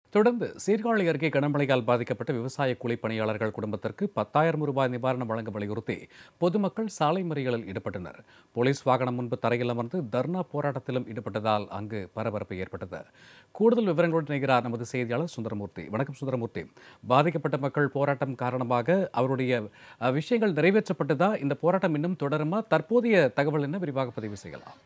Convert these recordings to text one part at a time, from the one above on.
தொடர்ந்து சீர்காழி அருகே கனமழையால் பாதிக்கப்பட்ட விவசாய கூலிப் பணியாளர்கள் குடும்பத்திற்கு பத்தாயிரம் ரூபாய் நிவாரணம் வழங்க வலியுறுத்தி பொதுமக்கள் சாலை மறியலில் ஈடுபட்டனர் போலீஸ் வாகனம் முன்பு தரையில் அமர்ந்து தர்ணா போராட்டத்திலும் ஈடுபட்டதால் அங்கு பரபரப்பு ஏற்பட்டது கூடுதல் விவரங்களுடன் இணைகிறார் நமது செய்தியாளர் சுந்தரமூர்த்தி வணக்கம் சுந்தரமூர்த்தி பாதிக்கப்பட்ட மக்கள் போராட்டம் காரணமாக அவருடைய அஹ், விஷயங்கள் நிறைவேற்றப்பட்டதா இந்த போராட்டம் இன்னும் தொடருமா தற்போதைய தகவல் என்ன விரிவாக பதிவு செய்யலாம்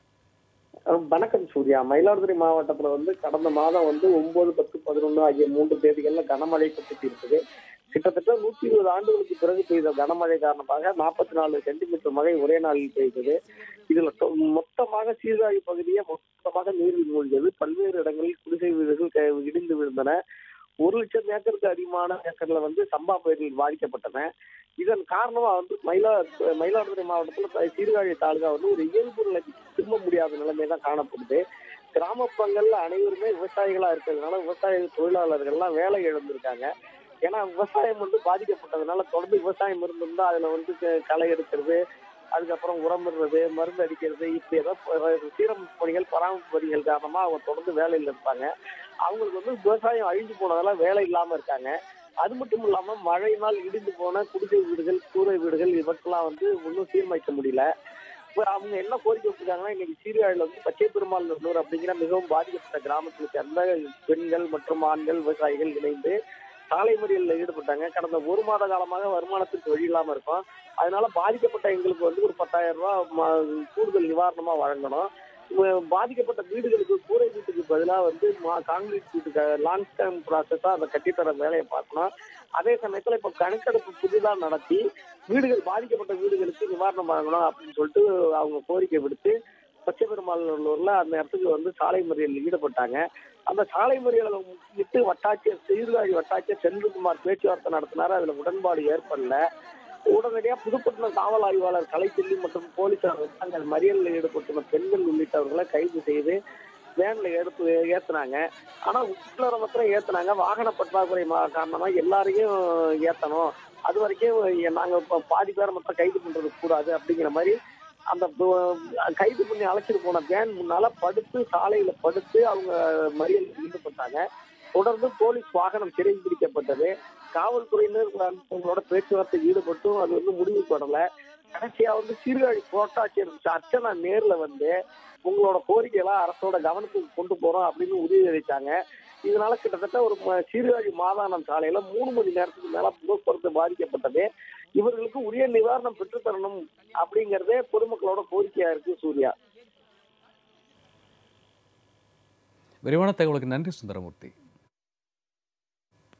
அஹ் வணக்கம் சூர்யா மயிலாடுதுறை மாவட்டத்துல வந்து கடந்த மாதம் வந்து ஒன்பது பத்து பதினொன்று ஆகிய மூன்று தேதிகள்ல கனமழை பெற்று இருக்குது கிட்டத்தட்ட நூத்தி இருபது ஆண்டுகளுக்கு பிறகு பெய்த கனமழை காரணமாக நாற்பத்தி நாலு சென்டிமீட்டர் மழை ஒரே நாளில் பெய்தது இதுல தொ- மொத்தமாக சீர்காழி பகுதியே மொத்தமாக நீரில் மூழ்கியது பல்வேறு இடங்களில் குடிசை வீடுகள் க- இடிந்து விழுந்தன ஒரு லட்சம் ஏக்கருக்கு அதிகமான ஏக்கர்ல வந்து சம்பா பயிர்கள் பாதிக்கப்பட்டன இதன் காரணமா வந்து மயிலா மயிலாடுதுறை மாவட்டத்துல த- சீர்காழி தாலுகா வந்து ஒரு இயல்பு நிலைக்கு திரும்ப முடியாத நிலைமை தான் காணப்படுது கிராமப்புறங்கள்ல அனைவருமே விவசாயிகளா இருக்கிறதுனால விவசாய தொழிலாளர்கள்லாம் வேலை இழந்திருக்காங்க ஏன்னா விவசாயம் வந்து பாதிக்கப்பட்டதுனால தொடர்ந்து விவசாயம் இருந்திருந்தா அதுல வந்து க- களை எடுக்கிறது அதுக்கப்புறம் உரமிடுறது மருந்து அடிக்கிறது இப்படி ஏதாவது சீரமைப்பு பணிகள் பராமரிப்பு பணிகள் காரணமா அவங்க தொடர்ந்து வேலையில் இருப்பாங்க அவங்களுக்கு வந்து விவசாயம் அழிஞ்சு போனதால வேலை இல்லாம இருக்காங்க அது மட்டும் இல்லாம மழையினால் இடிந்து போன குடிசை வீடுகள் கூரை வீடுகள் இவற்றெல்லாம் வந்து இன்னும் சீர்மைக்க முடியல இப்ப அவங்க என்ன கோரிக்கை வச்சிருக்காங்கன்னா இன்னைக்கு சீர்காழியில வந்து பச்சை பெருமாள் நல்லூர் அப்படிங்கிற மிகவும் பாதிக்கப்பட்ட கிராமத்தை சேர்ந்த பெண்கள் மற்றும் ஆண்கள் விவசாயிகள் இணைந்து சாலை மறியலில் ஈடுபட்டாங்க கடந்த ஒரு மாத காலமாக வருமானத்துக்கு வழி இல்லாம இருக்கும் அதனால பாதிக்கப்பட்ட எங்களுக்கு வந்து ஒரு பத்தாயிரம் ரூபாய் ம- கூடுதல் நிவாரணமா வழங்கணும் உம், பாதிக்கப்பட்ட வீடுகளுக்கு கூரை வீட்டுக்கு பதிலாக வந்து மா- காங்கிரீட் வீட்டுக்கு லாங் டேர்ம் ப்ராசஸா அந்த கட்டித்தர வேலையை பார்க்கணும் அதே சமயத்துல இப்ப கணக்கெடுப்பு புதிதா நடத்தி வீடுகள் பாதிக்கப்பட்ட வீடுகளுக்கு நிவாரணம் வழங்கணும் அப்படின்னு சொல்லிட்டு அவங்க கோரிக்கை விடுத்து பச்சை பெருமாள் நல்லூர்ல அந்த இடத்துக்கு வந்து சாலை மறியலில் ஈடுபட்டாங்க அந்த சாலை மறியலை முன்னிட்டு வட்டாட்சியர் சீர்காழி வட்டாட்சியர் செந்தில்குமார் பேச்சுவார்த்தை நடத்தினாரு அதுல உடன்பாடு ஏற்படல உடனடியாக புதுப்பட்டினம் காவல் ஆய்வாளர் கலைச்செல்வி மற்றும் போலீசார் வந்து அங்க மறியலில் ஈடுபட்டுள்ள பெண்கள் உள்ளிட்டவர்களை கைது செய்து வேன்ல எடுத்து ஏத்துனாங்க ஆனா உட்லரை மாத்திரம் ஏத்துனாங்க வாகன பற்றாக்குறை மா- காரணமா எல்லாரையும் ஏத்தணும் அது வரைக்கும் எ- நாங்க இப்ப பாதி பேரை மட்டும் கைது பண்றது கூடாது அப்படிங்கிற மாதிரி அந்த பு- கைது பண்ணி அழைச்சிட்டு போன வேன் முன்னால படுத்து சாலையில படுத்து அவங்க மறியல் ஈடுபட்டாங்க தொடர்ந்து போலீஸ் வாகனம் சிறை பிடிக்கப்பட்டது காவல்துறையினர் அவங்களோட பேச்சுவார்த்தை ஈடுபட்டும் அது வந்து முடிவுக்கு வரல கடைசியா வந்து சீர்காழி கோட்டாட்சியர் அர்ச்சனா நேர்ல வந்து உங்களோட கோரிக்கையெல்லாம் அரசோட கவனத்துக்கு கொண்டு போறோம் அப்படின்னு உறுதி அளித்தாங்க இதனால கிட்டத்தட்ட ஒரு ம- சீர்காழி மாதானம் சாலையில மூணு மணி நேரத்துக்கு மேல போக்குவரத்து பாதிக்கப்பட்டது இவர்களுக்கு உரிய நிவாரணம் பெற்றுத்தரணும் அப்படிங்கறதே பொதுமக்களோட கோரிக்கையா இருக்கு சூர்யா விரிவான தகவலுக்கு நன்றி சுந்தரமூர்த்தி